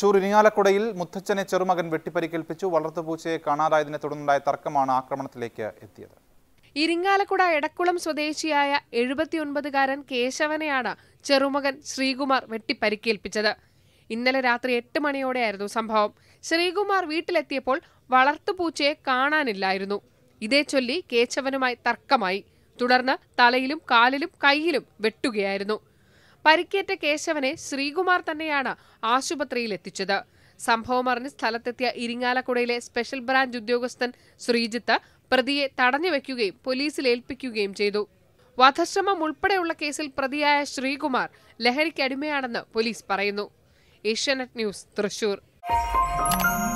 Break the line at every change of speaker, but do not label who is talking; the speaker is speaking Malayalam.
തൃശൂർ ഇരിങ്ങാലക്കുടയിൽ മുത്തച്ഛനെ ചെറുമകൻ വെട്ടിപ്പരിക്കേൽപ്പിച്ചു വളർത്തുപൂച്ചയെ കാണാതായതിനെ തുടർന്നുണ്ടായ തർക്കമാണ് ആക്രമണത്തിലേക്ക് എത്തിയത്
ഇരിങ്ങാലക്കുട എടക്കുളം സ്വദേശിയായ എഴുപത്തിയൊൻപതുകാരൻ കേശവനെയാണ് ചെറുമകൻ ശ്രീകുമാർ വെട്ടിപ്പരിക്കേൽപ്പിച്ചത് ഇന്നലെ രാത്രി എട്ട് മണിയോടെയായിരുന്നു സംഭവം ശ്രീകുമാർ വീട്ടിലെത്തിയപ്പോൾ വളർത്തുപൂച്ചയെ കാണാനില്ലായിരുന്നു ഇതേ ചൊല്ലി കേശവനുമായി തർക്കമായി തുടർന്ന് തലയിലും കാലിലും കൈയിലും വെട്ടുകയായിരുന്നു പരിക്കേറ്റ കേശവനെ ശ്രീകുമാർ തന്നെയാണ് ആശുപത്രിയിൽ എത്തിച്ചത് സംഭവം അറിഞ്ഞ് സ്ഥലത്തെത്തിയ ഇരിങ്ങാലക്കുടയിലെ സ്പെഷ്യൽ ബ്രാഞ്ച് ഉദ്യോഗസ്ഥൻ ശ്രീജിത്ത് പ്രതിയെ തടഞ്ഞു വെക്കുകയും പോലീസിൽ ഏൽപ്പിക്കുകയും ചെയ്തു വധശ്രമം ഉൾപ്പെടെയുള്ള കേസിൽ പ്രതിയായ ശ്രീകുമാർ ലഹരിക്കടിമയാണെന്ന് പോലീസ് പറയുന്നു ഏഷ്യാനെറ്റ് ന്യൂസ് തൃശൂർ